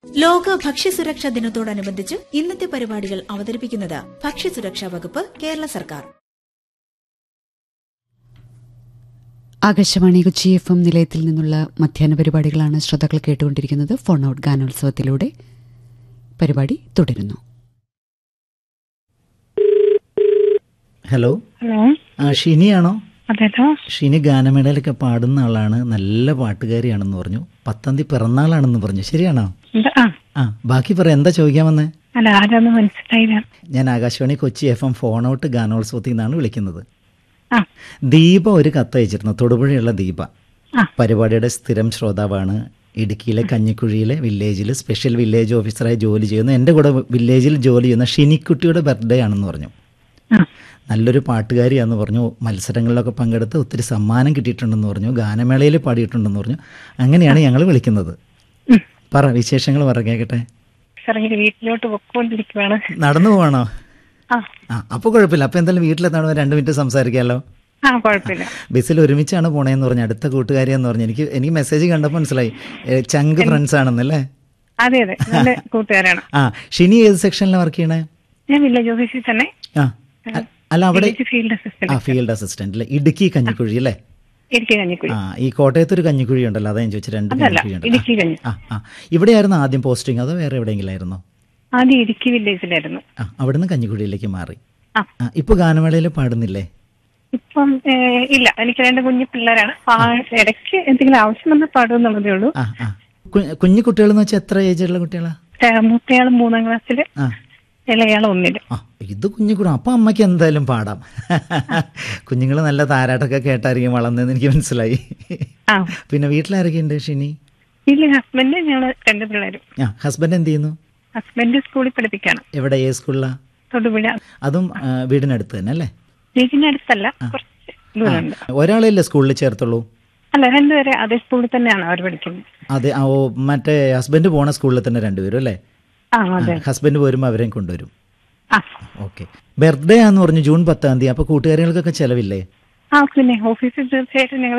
ലോക ഭക്ഷ്യസുരക്ഷാ ദിനത്തോടനുബന്ധിച്ച് ഇന്നത്തെ പരിപാടികൾ അവതരിപ്പിക്കുന്നത് ഭക്ഷ്യസുരക്ഷാ വകുപ്പ് കേരള സർക്കാർ ആകാശവാണി കൊച്ചി എഫ് എം നിലയത്തിൽ നിന്നുള്ള മധ്യാഹ്ന പരിപാടികളാണ് ശ്രോതാക്കൾ കേട്ടുകൊണ്ടിരിക്കുന്നത് ഫോൺ ഔട്ട് ഗാനോത്സവത്തിലൂടെ പരിപാടി തുടരുന്നു ഹലോ ഹലോ ആ ഷിനിയാണോ അതേലോ ഷിനി ഗാനമേളയിലൊക്കെ പാടുന്ന ആളാണ് നല്ല പാട്ടുകാരിയാണെന്ന് പറഞ്ഞു പത്താം തീയതി പിറന്നാളാണെന്ന് പറഞ്ഞു ശരിയാണോ എന്താ ആ ആ ബാക്കി പറ എന്താ ചോദിക്കാൻ വന്നേ അല്ല ആരാന്ന് മനസ്സിലായില്ല ഞാൻ Akashvani Kochi F M phone out ഗാനോത്സവത്തിൽ നിന്നാണ് വിളിക്കുന്നത് ആ ദീപ ഒരു കത്ത് അയച്ചിരുന്നു തൊടുപുഴയുള്ള ദീപ ആ. പരിപാടിയുടെ സ്ഥിരം ശ്രോതാവാണ് ഇടുക്കിയിലെ കഞ്ഞിക്കുഴിയിലെ വില്ലേജിൽ സ്പെഷ്യൽ വില്ലേജ് ഓഫീസറായി ജോലി ചെയ്യുന്നു എൻ്റെ കൂടെ വില്ലേജിൽ ജോലി ചെയ്യുന്ന ഷിനിക്കുട്ടിയുടെ ബർത്ത്ഡേ ആണെന്ന് പറഞ്ഞു ആ നല്ലൊരു പാട്ടുകാരിയാന്ന് പറഞ്ഞു മത്സരങ്ങളിലൊക്കെ പങ്കെടുത്ത് ഒത്തിരി സമ്മാനം കിട്ടിയിട്ടുണ്ടെന്ന് പറഞ്ഞു ഗാനമേളയിൽ പാടിയിട്ടുണ്ടെന്ന് പറഞ്ഞു അങ്ങനെയാണ് ഞങ്ങൾ വിളിക്കുന്നത് ഉം. പറ വിശേഷങ്ങൾ പറ കേൾക്കട്ടെ സാർ എനിക്ക് വീട്ടിലോട്ട് പൊക്കോണ്ടിരിക്കുവാണ് നടന്നു പോവാണോ ആ ആ അപ്പോൾ കുഴപ്പമില്ല അപ്പോൾ എന്തായാലും വീട്ടിലെത്താണോ രണ്ട് മിനിറ്റ് സംസാരിക്കാമല്ലോ ആ കുഴപ്പമില്ല ബസ്സിൽ ഒരുമിച്ചാണ് പോണേന്ന് പറഞ്ഞു അടുത്ത കൂട്ടുകാരിയെന്ന് പറഞ്ഞു എനിക്ക് എനിക്ക് മെസ്സേജ് കണ്ടപ്പോൾ മനസ്സിലായി ഏ, ചങ്ക് ഫ്രണ്ട്സ് ആണെന്നല്ലേ അതെ അതെ നല്ല കൂട്ടുകാരാണ് ആ ഷിനി ഏത് സെക്ഷനിലാണ് വർക്ക് ചെയ്യണേ ഞാൻ വില്ലേജ് ഓഫീസിൽ തന്നെ ആ അ- അല്ല അവിടെ വില്ലേജ് ഫീൽഡ് ആ അസിസ്റ്റന്റ് ഫീൽഡ് അസിസ്റ്റന്റ് അല്ലേ ഇടുക്കി കഞ്ഞിക്കുഴി അല്ലേ ഇടുക്കി കഞ്ഞിക്കുഴി ആ ഈ കോട്ടയത്ത് ഒരു കഞ്ഞിക്കുഴി ഉണ്ടല്ലോ അതാ ഞാൻ ചോദിച്ചത് രണ്ട് അതല്ല കഞ്ഞിക്കുഴി ഉണ്ട് ഇടുക്കി കഞ്ഞി ആ ആ ഇവിടെയായിരുന്നു ആദ്യം പോസ്റ്റിംഗ് അതോ വേറെ എവിടെയെങ്കിലും ആയിരുന്നോ ആദ്യം ഇടുക്കി വില്ലേജിലായിരുന്നു ആ അവിടുന്ന് കഞ്ഞിക്കുഴിയിലേക്ക് മാറി ആ ആ ഇപ്പോൾ ഗാനമേളയിൽ പാടുന്നില്ലേ ഇപ്പം ഏ, ഇല്ല എനിക്ക് രണ്ട് കുഞ്ഞു പിള്ളേരാണ് ആ, ഇടയ്ക്ക് എന്തെങ്കിലും ആവശ്യം വന്നാൽ പാടുമെന്നുള്ളതേ ഉള്ളൂ ആ ആ കു- കുഞ്ഞു കുട്ടികളെന്ന് വെച്ചാൽ എത്ര ഏജുള്ള കുട്ടികളാ ഏ, മൂത്തയാള് മൂന്നാം ക്ലാസ്സില് ആ ഇളയാള് ഒന്നില് ആ ഇത് കുഞ്ഞു കൂടെ അപ്പം അമ്മയ്ക്ക് എന്തായാലും പാടാം കുഞ്ഞുങ്ങൾ നല്ല താരാട്ടൊക്കെ കേട്ടായിരിക്കും വളർന്നതെന്ന് എനിക്ക് മനസ്സിലായി ആ പിന്നെ വീട്ടിലാരൊക്കെ ഉണ്ട് ഷിനി വീട്ടില് ഹസ്ബൻഡ് ഞങ്ങള് രണ്ട് പിള്ളേരും ആ ഹസ്ബൻഡ് എന്ത് ചെയ്യുന്നു ഹസ്ബൻഡ് സ്കൂളിൽ പഠിപ്പിക്കാണ് എവിടെ ഏത് സ്കൂളിലാ തൊടുപുഴ അതും ആ, വീടിനടുത്ത് തന്നെ അല്ലേ വീട്ടിനടുത്തല്ല കുറച്ച് ദൂരമുണ്ട് ഒരാളെയല്ലേ സ്കൂളിൽ ചേർത്തുള്ളൂ അല്ല രണ്ടുപേരെ അതേ സ്കൂളിൽ തന്നെയാണ് അവർ പഠിക്കുന്നത് അതെ ആ, ഓ മറ്റേ ഹസ്ബൻഡ് പോണ സ്കൂളിൽ തന്നെ രണ്ടുപേരും അല്ലേ ആ അതെ ഹസ്ബൻഡ് വരുമ്പോൾ അവരെയും കൊണ്ടുവരും ആ ഓക്കെ ബർത്ത്ഡേ ആന്ന് പറഞ്ഞു ജൂൺ പത്താം തീയതി അപ്പോൾ കൂട്ടുകാരികൾക്കൊക്കെ ചിലവില്ലേ ആ പിന്നെ ഓഫീസിൽ തീർച്ചയായിട്ടും ഞങ്ങൾ